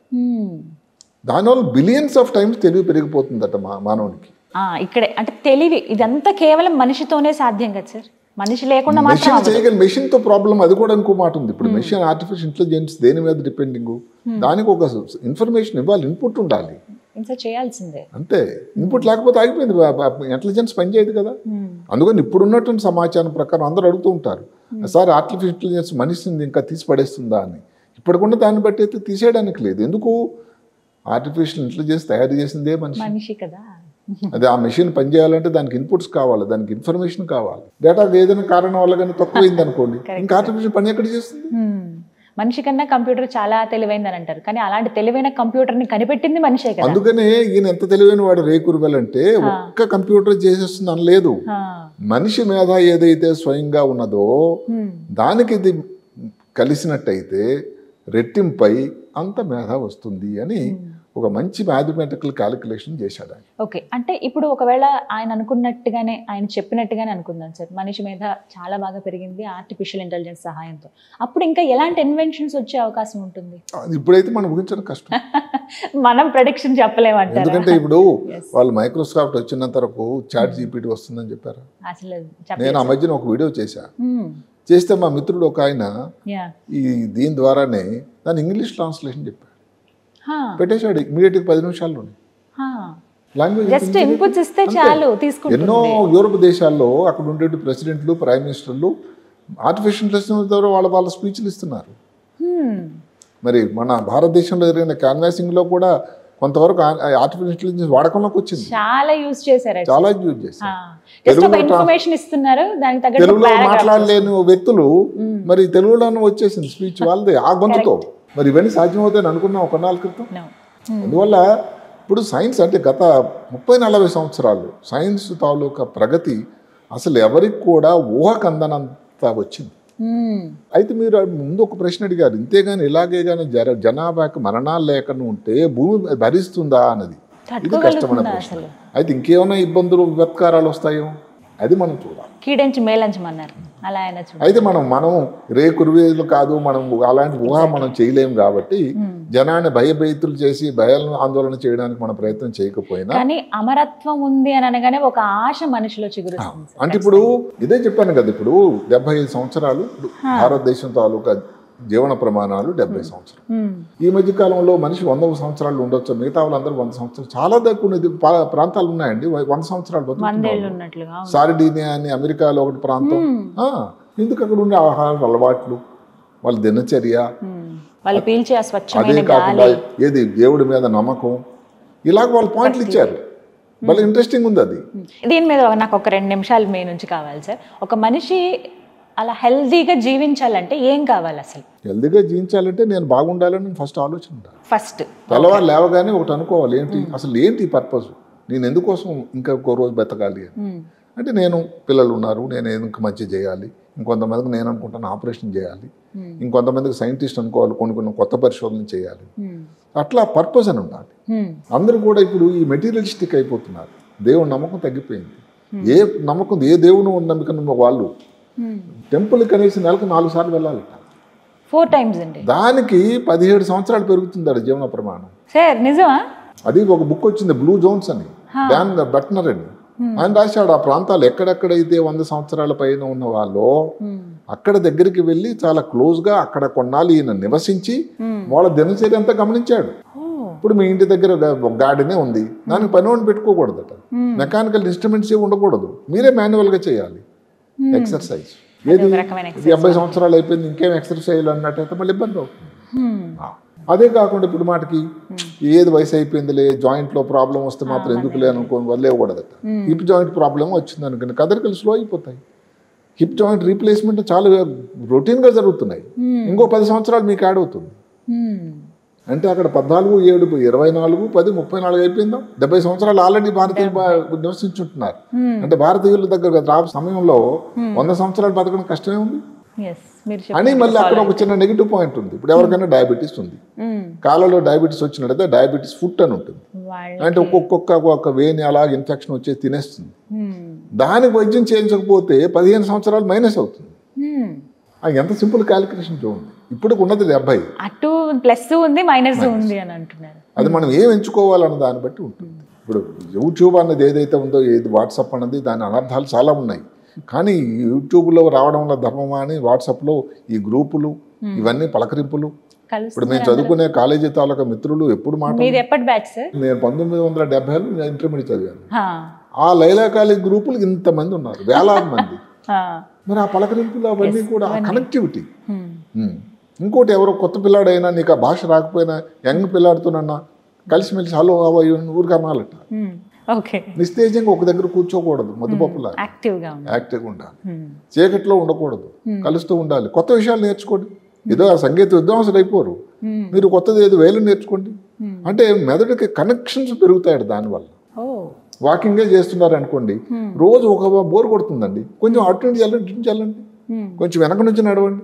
దానివల్ల బిలియన్స్ ఆఫ్ టైమ్స్ తెలివి పెరిగిపోతుందట మా మానవునికి ఇక్కడే అంటే తెలివి ఇదంతా కేవలం మనిషితోనే సాధ్యం కదా సార్ మనిషి లేకుండా మాత్రం మెషిన్ అవ్వదు. చేయగల మెషిన్ తో ప్రాబ్లం అది కూడా ఇంకో మాట ఉంది ఇప్పుడు మెషిన్ ఆర్టిఫిషియల్ ఇంటెలిజెన్స్ దేని మీద డిపెండింగ్ దానికి ఒక ఇన్ఫర్మేషన్ ఇవ్వాలి ఇన్పుట్ ఉండాలి ఇంకా చేయాల్సిందే అంతే ఇన్పుట్ లేకపోతే ఆగిపోయింది ఇంటెలిజెన్స్ పనిచేయదు కదా Hmm. అందుకని ఇప్పుడున్నటువంటి సమాచారం ప్రకారం అందరూ అడుగుతూ ఉంటారు సార్ ఆర్టిఫిషియల్ ఇంటెలిజెన్స్ మనిషిని ఇంకా తీసి పడేస్తుందా అని ఇప్పటికున్న దాన్ని బట్టి అయితే తీసేయడానికి లేదు ఎందుకు ఆర్టిఫిషియల్ ఇంటెలిజెన్స్ తయారు చేసిందే మనిషి మనిషి కదా అది ఆ మెషిన్ పనిచేయాలంటే దానికి ఇన్పుట్స్ కావాలి దానికి ఇన్ఫర్మేషన్ కావాలి డేటా ఏదైనా కారణం వల్ల కానీ తక్కువైంది అనుకోండి ఇంకా ఆర్టిఫిషియల్ పని ఎక్కడ చేస్తుంది Hmm. మనిషి కన్నా కంప్యూటర్ చాలా తెలివైందని అంటారు కానీ అలాంటి తెలివైన కంప్యూటర్ ని కనిపెట్టింది మనిషే కదా అందుకనే ఈయన ఎంత తెలివైన వాడు రేకురువెల్ అంటే ఒక్క కంప్యూటర్ చేసేస్తుంది అనలేదు ఆ. మనిషి మేధ ఏదైతే స్వయంగా ఉన్నదో Hmm. దానికి ఇది కలిసినట్టయితే రెట్టింపై అంత మేధ వస్తుంది అని ఒక మంచి మ్యాథమెటికల్ క్యాలిక్యులేషన్ చేశాడు ఆయన ఓకే అంటే ఇప్పుడు ఒకవేళ ఆయన అనుకున్నట్టుగానే ఆయన చెప్పినట్టుగానే అనుకుందాం సార్ మనిషి మీద చాలా బాగా పెరిగింది ఆర్టిఫిషియల్ ఇంటెలిజెన్స్ సహాయంతో అప్పుడు ఇంకా ఎలాంటి ఇన్వెన్షన్స్ వచ్చే అవకాశం ఉంటుంది అది ఇప్పుడైతే మనం ఊహించడం కష్టం మనం ప్రొడిక్షన్ చెప్పలేమంటారా ఎందుకంటే ఇప్పుడు Yes. వాళ్ళు మైక్రోసాఫ్ట్ వచ్చినంత వరకు చాట్ జీపీటీ వస్తుందని చెప్పారు అసలు నేను ఆ మధ్యన ఒక వీడియో చేశా చెప్పలేదు చేస్తే మా మిత్రుడు ఒక ఆయన యా ఈ దీని ద్వారానే దాని ఇంగ్లీష్ ట్రాన్స్లేషన్ చెప్పాడు పెట్టేశాడు ఇమీడియట్గా పది నిమిషాల్లోనే లాంగ్వేజ్ జస్ట్ ఇన్పుట్స్ ఇస్తే చాలు తీసుకుంటుంది ఎన్నో యూరోప్ దేశాల్లో అక్కడ ఉండే ప్రెసిడెంట్లు ప్రైమ్ మినిస్టర్లు ఆర్టిఫిషియల్ ఇంటెలిజెన్స్ ద్వారా వాళ్ళ వాళ్ళ స్పీచ్లు ఇస్తున్నారు Hmm. మరి మన భారతదేశంలో జరిగిన canvassing లో కూడా కొంతవరకు ఆర్టిఫిషియల్ ఇంటెలిజెన్స్ వాడకంలోకి వచ్చింది చాలా యూజ్ చేశారు actually. చాలా యూజ్ చేశారు జస్ట్ ఒక తెలుగులో ఇన్ఫర్మేషన్ ఇస్తున్నారు దానికి తగ్గట్టు తెలుగులో paragraph. మాట్లాడలేని వ్యక్తులు మరి తెలుగులోనే వచ్చేసింది స్పీచ్ వాళ్ళది ఆ గొంతుతో మరి ఇవన్నీ సాధ్యమవుతాయని అనుకున్నాం ఒక నాలుగు క్రితం No. అందువల్ల ఇప్పుడు సైన్స్ అంటే గత ముప్పై నలభై సంవత్సరాలు సైన్స్ తాలూకా ప్రగతి అసలు ఎవరికి కూడా ఊహకందనంత వచ్చింది మ్మ్. అయితే మీరు ముందు ఒక ప్రశ్న అడిగారు ఇంతేగాని ఇలాగే కానీ జర జనాభాకి మరణాలు లేకుండా ఉంటే భూమి భరిస్తుందా అన్నది ఇది కష్టమైన తట్టుకోగలుగుతుందా ప్రశ్న అసలు అయితే ఇంకేమైనా ఇబ్బందులు విపత్కారాలు వస్తాయో అది మనం చూడాలి కీడెంచి మేలంచమన్నారు అలా ఆయన చూడ అయితే మనం మనం రే కురువేలు కాదు మనం అలాంటి ఊహ మనం చేయలేం కాబట్టి జనాన్ని భయభీతులు చేసి భయాలను ఆందోళన చేయడానికి మన ప్రయత్నం చేయకపోయినా కానీ అమరత్వం ఉంది అని అనగానే ఒక ఆశ మనిషిలో చిగురుస్తుంది సార్. అంటే ఇప్పుడు ఇదే చెప్పాను కదా ఇప్పుడు డెబ్బై ఐదు సంవత్సరాలు ఇప్పుడు భారతదేశం తాలూకా జీవన ప్రమాణాలు డెబ్బై సంవత్సరాలు మ్మ్. ఈ మధ్య కాలంలో మనిషి వంద సంవత్సరాలు ఉండొచ్చు మిగతా వాళ్ళందరూ వంద సంవత్సరాలు చాలా దగ్గర ఉన్నది పా- ప్రాంతాలు ఉన్నాయండి వ- వంద సంవత్సరాలు బతుకుతున్నారు వందేళ్ళు ఉన్నట్లుగా అవును. సారిడీనియా అని అమెరికాలో ఒకటి ప్రాంతం ఆ, ఎందుకు అక్కడ ఉండే ఆహార అలవాట్లు వాళ్ళ దినచర్య మ్మ్. వాళ్ళు పీల్చే ఆ అదే స్వచ్ఛమైన కాకుండా గాలి ఏది దేవుడి మీద నమ్మకం ఇలాగ వాళ్ళు పాయింట్లు ఇచ్చారు భలే ఇంట్రెస్టింగ్ ఉంది అది దీని మీద నాకు ఒక రెండు నిమిషాలు మీ నుంచి కావాలి సార్ ఒక మనిషి అలా హెల్దీగా జీవించాలంటే ఏం కావాలి అసలు హెల్దీగా జీవించాలంటే నేను బాగుండాలని ఫస్ట్ ఆలోచన ఉండాలి ఫస్ట్ తెల్లవారు లేవగానే ఒకటి అనుకోవాలి ఏంటి అసలు ఏంటి పర్పస్ నేను ఎందుకోసం ఇంకా ఇంకో రోజు బతకాలి అని అంటే నేను పిల్లలు ఉన్నారు నేను ఇంకా మంచి చేయాలి ఇంకొంతమందికి నేను అనుకుంటాను ఆపరేషన్ చేయాలి ఇంకొంతమందికి సైంటిస్ట్ అనుకోవాలి కొన్ని కొన్ని కొత్త పరిశోధన చేయాలి అట్లా పర్పస్ అని ఉండాలి అందరూ కూడా ఇప్పుడు ఈ మెటీరియలిస్టిక్ అయిపోతున్నారు దేవుని నమ్మకం తగ్గిపోయింది ఏ నమ్మకం ఏ దేవుని ఉన్న నమ్మకం ఉన్న వాళ్ళు టెంపుల్ కనీసం నెలకు నాలుగు సార్లు వెళ్ళాలి ఫోర్ టైమ్స్ అండి దానికి పదిహేడు సంవత్సరాలు పెరుగుతుంది జీవన ప్రమాణం సార్ నిజమా అది ఒక బుక్ వచ్చింది బ్లూ జోన్స్ అని డాన్ బట్నర్ అని ఆయన రాశాడు ఆ ప్రాంతాలు ఎక్కడెక్కడైతే వంద సంవత్సరాల పైన ఉన్న వాళ్ళు అక్కడ దగ్గరికి వెళ్ళి చాలా క్లోజ్ గా అక్కడ కొన్నాళ్ళు ఈయన నివసించి వాళ్ళ దినచర్య అంతా గమనించాడు ఇప్పుడు మీ ఇంటి దగ్గర ఒక గార్డెనే ఉంది దానికి పని వాడిని పెట్టుకోకూడదట మెకానికల్ ఇన్స్ట్రుమెంట్స్ ఏ ఉండకూడదు మీరే మాన్యువల్ గా చేయాలి ఎక్సర్సైజ్ ఏది ఒక రకమైన డెబ్బై సంవత్సరాలు అయిపోయింది ఇంకేం ఎక్సర్సైజ్ అన్నట్టయితే మళ్ళీ ఇబ్బంది అవుతుంది ఆ. అదే కాకుండా ఇప్పుడు మాటకి ఏది వయసు అయిపోయిందిలే జాయింట్ లో ప్రాబ్లం వస్తే మాత్రం ఎందుకు లే అనుకోని వదిలేయకూడదట హిప్ జాయింట్ ప్రాబ్లం వచ్చింది అనుకోండి కదలికలు స్లో అయిపోతాయి హిప్ జాయింట్ రీప్లేస్మెంట్ చాలా రొటీన్ గా జరుగుతున్నాయి ఇంకో పది సంవత్సరాలు మీకు యాడ్ అవుతుంది అంటే అక్కడ పద్నాలుగు ఏడు ఇరవై నాలుగు పది ముప్పై నాలుగు అయిపోయిందా డెబ్బై సంవత్సరాలు ఆల్రెడీ భారతీయులు బా- నివసించుంటున్నారు అంటే భారతీయుల దగ్గర రా సమయంలో వంద సంవత్సరాలు బతకడం కష్టమే ఉంది ఎస్ మీరు అని మళ్ళీ అక్కడ ఒక చిన్న నెగిటివ్ పాయింట్ ఉంది ఇప్పుడు ఎవరికైనా డయాబెటీస్ ఉంది కాళ్ళలో డయాబెటీస్ వచ్చినట్టయితే డయాబెటీస్ ఫుట్ అని ఉంటుంది వాళ్ళు అంటే ఒక్కొక్క ఒక వేని అలాగ ఇన్ఫెక్షన్ వచ్చేసి తినేస్తుంది దానికి వైద్యం చేయించకపోతే పదిహేను సంవత్సరాలు మైనస్ అవుతుంది ఆ ఎంత సింపుల్ క్యాలిక్యులేషన్ చూడండి ఇప్పుడు ఉన్నది డెబ్బై అటు ప్లస్ ఉంది మైనస్ ఉంది అని అంటున్నారు అది మనం ఏం ఎంచుకోవాలన్న దాన్ని బట్టి ఉంటుంది ఇప్పుడు యూట్యూబ్ అన్నది ఏదైతే ఉందో ఏది వాట్సాప్ అన్నది దాని అనర్థాలు చాలా ఉన్నాయి కానీ యూట్యూబ్లో రావడం వల్ల ధర్మమా అని వాట్సాప్లో ఈ గ్రూపులు ఇవన్నీ పలకరింపులు కలుసు ఇప్పుడు మేము చదువుకునే కాలేజీ తాలూకా మిత్రులు ఎప్పుడు మాట మీది ఎప్పటి బ్యాచ్ సార్ నేను పంతొమ్మిది వందల డెబ్బైలో ఇంటర్మీడియట్ చదివాను ఆ లైలా కాలేజ్ గ్రూపులు ఇంతమంది ఉన్నారు వేలాది మంది మరి ఆ పలకరింపులు అవన్నీ కూడా కనెక్టివిటీ ఇంకోటి ఎవరో కొత్త పిల్లాడైనా నీకు ఆ భాష రాకపోయినా యంగ్ పిల్లాడుతోనన్నా కలిసిమెలిసి హలో అవ్వ ఊరికి అనాలట ఓకే నిస్తేజంగా ఒక దగ్గర కూర్చోకూడదు మధుపప్పులా యాక్టివ్గా ఉంది యాక్టివ్గా ఉండాలి చీకట్లో ఉండకూడదు కలుస్తూ ఉండాలి కొత్త విషయాలు నేర్చుకోండి ఏదో ఆ సంగీత విద్వాంసులు అయిపోరు మీరు కొత్తది ఏదో వేలు నేర్చుకోండి అంటే మెదడుకి కనెక్షన్స్ పెరుగుతాయి దానివల్ల ఓ వాకింగే చేస్తున్నారు అనుకోండి రోజు ఒక బోర్ కొడుతుందండి కొంచెం అటు నుంచి వెళ్ళండి ఇటు నుంచి వెళ్ళండి కొంచెం వెనక నుంచి నడవండి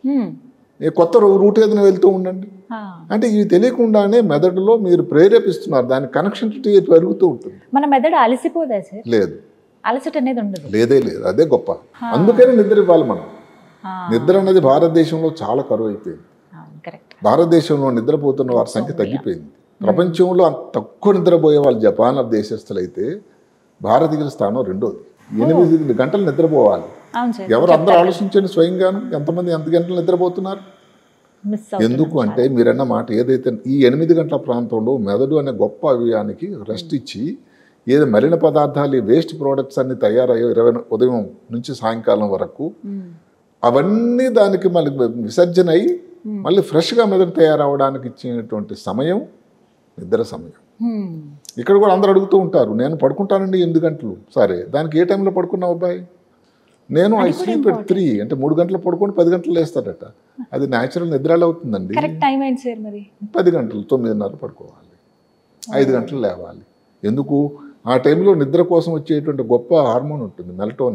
ఏ కొత్త రూ- రూట్ ఏదైనా వెళ్తూ ఉండండి అంటే ఇవి తెలియకుండానే మెదడులో మీరు ప్రేరేపిస్తున్నారు దాని కనెక్షన్ పెరుగుతూ ఉంటుంది మన మెదడు అలసిపోదా సార్ లేదు అలసట అనేది ఉండదు లేదే లేదు అదే గొప్ప అందుకనే నిద్ర ఇవ్వాలి మనం నిద్ర అనేది భారతదేశంలో చాలా కరువు అయిపోయింది కరెక్ట్ భారతదేశంలో నిద్రపోతున్న వారి సంఖ్య తగ్గిపోయింది ప్రపంచంలో అంత తక్కువ నిద్రపోయే వాళ్ళు జపాన్ దేశస్తులైతే భారతీయుల స్థానం రెండోది ఎనిమిది గంటలు నిద్రపోవాలి అవును సార్ ఎవరు అందరూ ఆలోచించండి స్వయంగాను ఎంతమంది ఎంత గంటలు నిద్రపోతున్నారు మిస్ ఎందుకు అంటే మీరన్న మాట ఏదైతే ఈ ఎనిమిది గంటల ప్రాంతంలో మెదడు అనే గొప్ప అవయానికి రెస్ట్ ఇచ్చి ఏదో మలిన పదార్థాలు ఈ వేస్ట్ ప్రోడక్ట్స్ అన్ని తయారయ్యో ఇరవై ఉదయం నుంచి సాయంకాలం వరకు అవన్నీ దానికి మళ్ళీ విసర్జన అయ్యి మళ్ళీ ఫ్రెష్గా మెదడు తయారవడానికి ఇచ్చినటువంటి సమయం నిద్ర సమయం ఇక్కడ కూడా అందరూ అడుగుతూ ఉంటారు నేను పడుకుంటానండి ఎనిమిది గంటలు సరే దానికి ఏ టైంలో పడుకున్నావు అబ్బాయి నేను ఐ స్లీప్ ఎట్ త్రీ అంటే మూడు గంటలు పడుకొని పది గంటలు లేస్తాడట అది న్యాచురల్ నిద్రలు అవుతుందండి కరెక్ట్ టైం ఏంటి సార్ మరి పది గంటలు తొమ్మిదిన్నర పడుకోవాలి ఐదు గంటలు లేవాలి ఎందుకు ఆ టైంలో నిద్ర కోసం వచ్చేటువంటి గొప్ప హార్మోన్ ఉంటుంది మెలటోనిన్ అని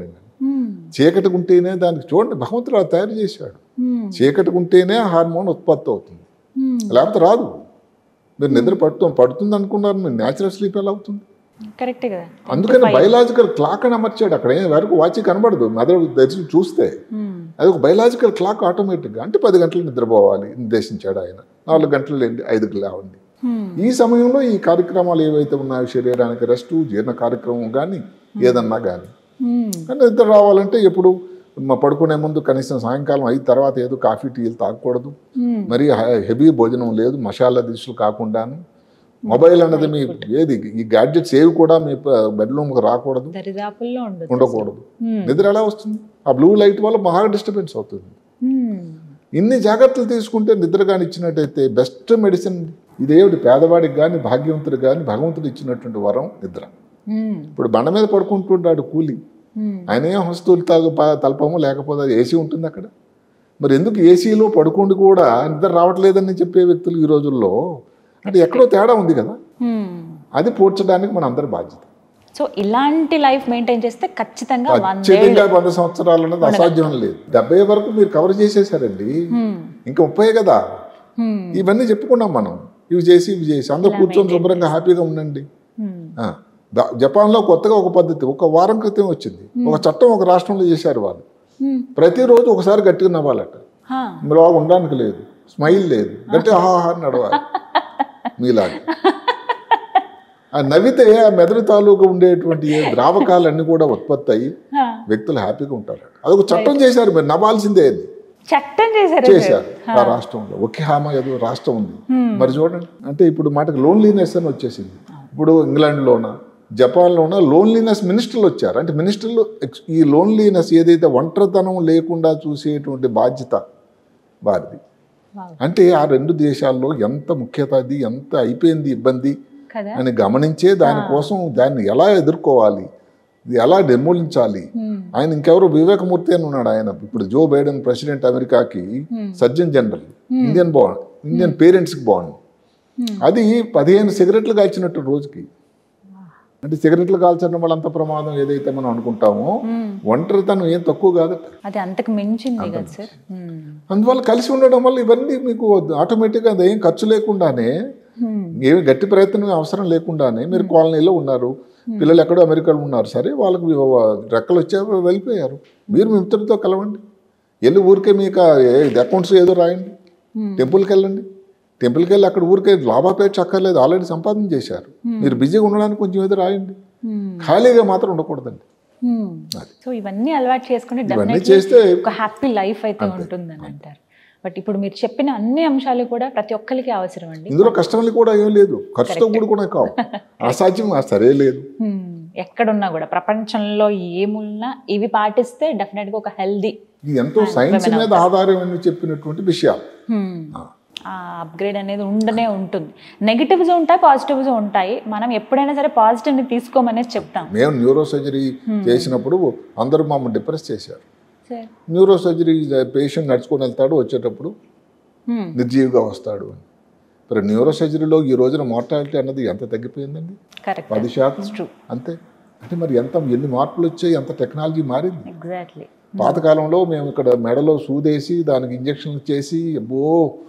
Hmm. చీకటి ఉంటేనే దానికి చూడండి భగవంతుడు అలా తయారు చేశాడు Hmm. చీకటి ఉంటేనే హార్మోన్ ఉత్పత్తి అవుతుంది Hmm. లేకపోతే రాదు మీరు నిద్ర పడుతుంది పడుతుంది అనుకున్నారు మీరు న్యాచురల్ స్లీప్ ఎలా అవుతుంది కరెక్టే కదా అందుకని బయలాజికల్ క్లాక్ అని అమర్చాడు అక్కడ ఏం వరకు వాచి కనబడదు మెదడు తెరిచి చూస్తే Hmm. అది ఒక బయలాజికల్ క్లాక్ ఆటోమేటిక్గా అంటే పది గంటలు నిద్రపోవాలి నిర్దేశించాడు ఆయన నాలుగు గంటలు లేండి ఐదుకి లేవండి Hmm. ఈ సమయంలో ఈ కార్యక్రమాలు ఏవైతే ఉన్నాయో శరీరానికి రెస్ట్ జీర్ణ కార్యక్రమం కానీ ఏదన్నా కానీ Hmm. కానీ నిద్ర రావాలంటే ఎప్పుడు మా పడుకునే ముందు కనీసం సాయంకాలం అయిన తర్వాత ఏదో కాఫీ టీలు తాగకూడదు Hmm. మరి హెవీ భోజనం లేదు మసాలా దినుసులు కాకుండాను మొబైల్ అన్నది మీ ఏది ఈ గ్యాడ్జెట్స్ ఏవి కూడా మీ బెడ్రూమ్కి రాకూడదు దరిదాపుల్లో ఉండదు ఉండకూడదు Hmm. నిద్ర ఎలా వస్తుంది ఆ బ్లూ లైట్ వల్ల బాగా డిస్టర్బెన్స్ అవుతుంది Hmm. ఇన్ని జాగ్రత్తలు తీసుకుంటే నిద్ర కానీ ఇచ్చినట్టయితే బెస్ట్ మెడిసిన్ ఇదేమిటి పేదవాడికి కానీ భాగ్యవంతుడికి కానీ భగవంతుడు ఇచ్చినటువంటి వరం నిద్ర Hmm. ఇప్పుడు బండ మీద పడుకుంటుంటాడు కూలి Hmm. ఆయన ఏం వస్తువులు తాగు ప- తలపము లేకపోతే ఏసీ ఉంటుంది అక్కడ మరి ఎందుకు ఏసీలో పడుకుండి కూడా నిద్ర రావట్లేదని చెప్పే వ్యక్తులు ఈ రోజుల్లో అంటే ఎక్కడో తేడా ఉంది కదా Hmm. అది పూడ్చడానికి మన అందరి బాధ్యత సో ఇలాంటి లైఫ్ మెయింటైన్ చేస్తే ఖచ్చితంగా వందేళ్ళు ఖచ్చితంగా వంద సంవత్సరాలు అన్నది అసాధ్యం లేదు డెబ్బై వరకు మీరు కవర్ చేసేసారండి Hmm. ఇంకా ముప్పై కదా Hmm. ఇవన్నీ చెప్పుకున్నాం మనం ఇవి చేసి ఇవి చేసి అందరూ కూర్చొని శుభ్రంగా హ్యాపీగా ఉండండి Hmm. ఆ, ద- జపాన్లో కొత్తగా ఒక పద్ధతి ఒక వారం క్రితం వచ్చింది ఒక చట్టం ఒక రాష్ట్రంలో చేశారు వాళ్ళు Hmm. ప్రతిరోజు ఒకసారి గట్టిగా నవ్వాలట Huh. మీలో ఉండడానికి లేదు స్మైల్ లేదు గట్టి ఆహా అని నడవాలి మీలాగా ఆ నవ్వితే ఆ మెదడు తాలూకు ఉండేటువంటి ఏ ద్రావకాలన్నీ కూడా ఉత్పత్తి అయ్యి Huh. వ్యక్తులు హ్యాపీగా ఉంటారు అదొక చట్టం చేశారు మీరు నవ్వాల్సిందే అది చట్టం చేశారు చేశారు ఆ రాష్ట్రంలో ఒకే హామా ఏదో రాష్ట్రం ఉంది మరి చూడండి అంటే ఇప్పుడు మాటకు లోన్లీనెస్ అని వచ్చేసింది ఇప్పుడు ఇంగ్లాండ్లోన జపాన్లోన లోన్లీనెస్ మినిస్టర్లు వచ్చారు అంటే మినిస్టర్లు ఎక్స్- ఈ లోన్లీనెస్ ఏదైతే ఒంటరితనం లేకుండా చూసేటువంటి బాధ్యత వారిది Wow. అంటే ఆ రెండు దేశాల్లో ఎంత ముఖ్యత అది ఎంత అయిపోయింది ఇబ్బంది కదా అని గమనించే దానికోసం దాన్ని ఎలా ఎదుర్కోవాలి ఇది ఎలా నిర్మూలించాలి Hmm. ఆయన ఇంకెవరు వివేకమూర్తి అని ఉన్నాడు ఆయన ఇప్పుడు జో బైడెన్ ప్రెసిడెంట్ అమెరికాకి సర్జన్ జనరల్ ఇండియన్ బాండ్ ఇండియన్ పేరెంట్స్కి బాండ్ Hmm. అది పదిహేను సిగరెట్లు కాల్చినట్టు రోజుకి అంటే సిగరెట్లు కాల్చడం వల్ల అంత ప్రమాదం ఏదైతే మనం అనుకుంటామో Hmm. ఒంటరితనం ఏం తక్కువ కాదు అది అంతకు మించింది కదా సార్ Hmm. అందువల్ల కలిసి ఉండడం వల్ల ఇవన్నీ మీకు ఆటోమేటిక్గా అది ఏం ఖర్చు లేకుండానే Hmm. ఏమి గట్టి ప్రయత్నం అవసరం లేకుండానే మీరు కాలనీలో ఉన్నారు పిల్లలు ఎక్కడో అమెరికాలో ఉన్నారు సరే వాళ్ళకి రెక్కలు వచ్చారు వెళ్ళిపోయారు మీరు మీ మిత్రులతో కలవండి వెళ్ళి ఊరికే మీకు అకౌంట్స్ ఏదో రాయండి Hmm. టెంపుల్కి వెళ్ళండి టెంపుల్కి వెళ్ళి అక్కడ ఊరికే లాభాపేక్ష అక్కర్లేదు ఆల్రెడీ సంపాదన చేశారు మీరు బిజీగా ఉండడానికి కొంచెం ఏదో రాయండి Hmm. ఖాళీగా మాత్రం ఉండకూడదండి Hmm. అది. సో ఇవన్నీ అలవాటు చేసుకుంటే ఇవన్నీ definitely చేస్తే ఒక హ్యాపీ లైఫ్ అయితే ఉంటుందని అంటారు బట్ ఇప్పుడు మీరు చెప్పిన అన్ని అంశాలు కూడా ప్రతి ఒక్కరికి అవసరం అండి ఇందులో కష్టమని కూడా ఏం లేదు ఖర్చుతో కూడుకునే కావు అసాధ్యం ఆ సరే లేదు Hmm. ఎక్కడున్నా కూడా ప్రపంచంలో ఏమున్నా ఇవి పాటిస్తే డెఫినెట్ గా ఒక హెల్దీ ఇది ఎంతో సైన్స్ మీద ఆధారం అని చెప్పినటువంటి విషయాలు ఆ. ఆ అప్గ్రేడ్ అనేది ఉండనే ఉంటుంది నెగిటివ్స్ ఉంటాయి పాజిటివ్స్ ఉంటాయి మనం ఎప్పుడైనా సరే పాజిటివ్ ని తీసుకోమనేది చెప్తాం మేము న్యూరో సర్జరీ చేసినప్పుడు అందరూ మమ్మల్ని డిప్రెస్ చేశారు సార్ న్యూరో సర్జరీ పేషెంట్ నడుచుకొని వెళ్తాడు వచ్చేటప్పుడు నిర్జీవిగా వస్తాడు అని మరి న్యూరో సర్జరీలో ఈ రోజున మార్టాలిటీ అన్నది ఎంత తగ్గిపోయిందండి కరెక్ట్ పది శాతం ట్రూ అంతే అంటే మరి ఎంత ఎన్ని మార్పులు వచ్చాయి ఎంత టెక్నాలజీ మారింది ఎగ్జాక్ట్లీ పాతకాలంలో మేము ఇక్కడ మెడలో సూదేసి దానికి ఇంజక్షన్లు చేసి అబ్బో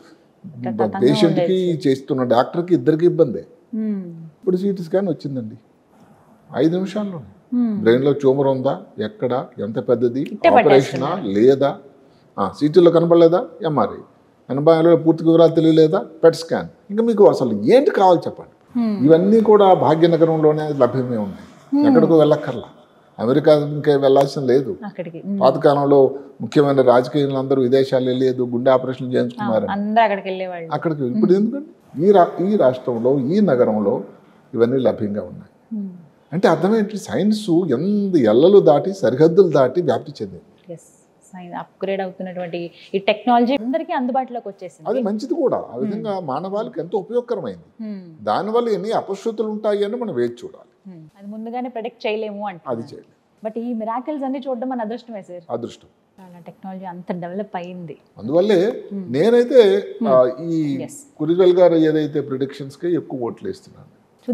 పేషెంట్కి చేస్తున్న డాక్టర్కి ఇద్దరికి ఇబ్బంది ఇప్పుడు సిటీ స్కాన్ వచ్చిందండి ఐదు నిమిషాల్లో బ్రెయిన్లో ట్యూమర్ ఉందా ఎక్కడ ఎంత పెద్దది ఆపరేషనా లేదా సిటీలో కనపడలేదా ఎంఆర్ఐ ఎనభైలో పూర్తి వివరాలు తెలియలేదా పెట్ స్కాన్ ఇంకా మీకు అసలు ఏంటి కావాలి చెప్పండి ఇవన్నీ కూడా భాగ్యనగరంలోనే లభ్యమే ఉన్నాయి ఎక్కడికో వెళ్ళక్కర్లా అమెరికా ఇంకా వెళ్ళాల్సిన లేదు అక్కడికి పాతకాలంలో ముఖ్యమైన రాజకీయాలు అందరూ విదేశాలు వెళ్ళలేదు గుండె ఆపరేషన్ చేయించుకున్నారు అందరూ అక్కడికి వెళ్ళేవాళ్ళు అక్కడికి ఇప్పుడు ఎందుకంటే ఈ రా ఈ రాష్ట్రంలో ఈ నగరంలో ఇవన్నీ లభ్యంగా ఉన్నాయి అంటే అర్థం ఏంటి సైన్స్ ఎంత ఎల్లలు దాటి సరిహద్దులు దాటి వ్యాప్తి చెందింది ఎస్ అప్గ్రేడ్ అవుతున్నటువంటి ఈ టెక్నాలజీ అందరికీ అందుబాటులోకి వచ్చేసింది అది మంచిది కూడా ఆ విధంగా మానవాళికి ఎంతో ఉపయోగకరమైంది Hmm. దానివల్ల ఎన్ని అపశృతులు ఉంటాయి అని మనం వేచి చూడాలి Hmm. అది ముందుగానే ప్రెడిక్ట్ చేయలేము అది అంటే చేయాలి బట్ ఈ మిరాకిల్స్ అన్ని చూడడం మన అదృష్టమే సార్ అదృష్టం చాలా టెక్నాలజీ అంత డెవలప్ అయింది అందువల్లే నేనైతే ఆ, ఈ Yes. కురివెల్ గారు ఏదైతే ప్రిడిక్షన్స్కి ఎక్కువ ఓట్లు వేస్తున్నాను చూద్దాం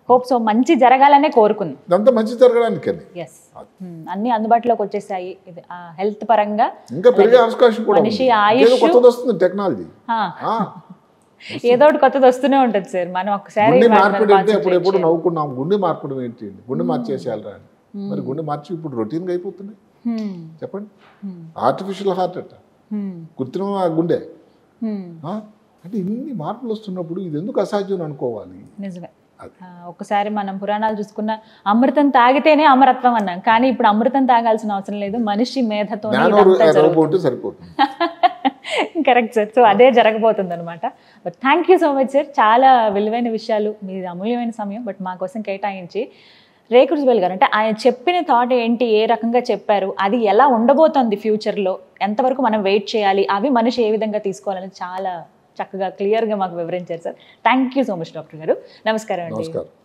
హోప్ సో మంచి జరగాలనే కోరుకుంది ఇదంతా మంచి జరగడానికని ఎస్ అన్ని అందుబాటులోకి వచ్చేసాయి ఇది హెల్త్ పరంగా ఇంకా పెరిగే అవకాశం కూడా ఉంది. మనిషి ఆయుష్ ఏదో కొత్తది వస్తుంది టెక్నాలజీ ఆ, ఏదో ఒకటి కొత్తది వస్తూనే ఉంటుంది సార్ మనం ఒకసారి గుండె వాటి మీద మార్పిడి అంటే concentrate అప్పుడు ఎప్పుడు చేయాలి. నవ్వుకున్నాం గుండె మార్పడం ఏంటి గుండె మార్చేసేయాలరా అని మరి గుండె మార్చి ఇప్పుడు రొటీన్గా అయిపోతున్నాయి Hmm, చెప్పండి hmm, ఆర్టిఫిషియల్ హార్ట్ అట్ట hmm, కృత్రిమ ఆ గుండె hmm. ఆ? అంటే ఇన్ని మార్పులు వస్తున్నప్పుడు ఇది ఎందుకు అసాధ్యం అనుకోవాలి నిజమే అది. ఆ, ఒకసారి మనం పురాణాలు చూసుకున్న అమృతం తాగితేనే అమరత్వం అన్నాం కానీ ఇప్పుడు అమృతం తాగాల్సిన అవసరం లేదు మనిషి మేధతో జ్ఞానం రోబో ఉంటే సరిపోతుంది కరెక్ట్ సార్ సో అదే జరగబోతుంది అనమాట but thank you so much sir చాలా విలువైన విషయాలు మీ అమూల్యమైన సమయం బట్ మా కోసం కేటాయించి రేకుడు జుబెల్ గారు అంటే ఆయన చెప్పిన థాట్ ఏంటి ఏ రకంగా చెప్పారు అది ఎలా ఉండబోతోంది ఫ్యూచర్లో ఎంతవరకు మనం వెయిట్ చేయాలి అవి మనిషి ఏ విధంగా తీసుకోవాలని చాలా చక్కగా క్లియర్గా మాకు వివరించారు sir thank you so much doctor గారు నమస్కారం అండి నమస్కారం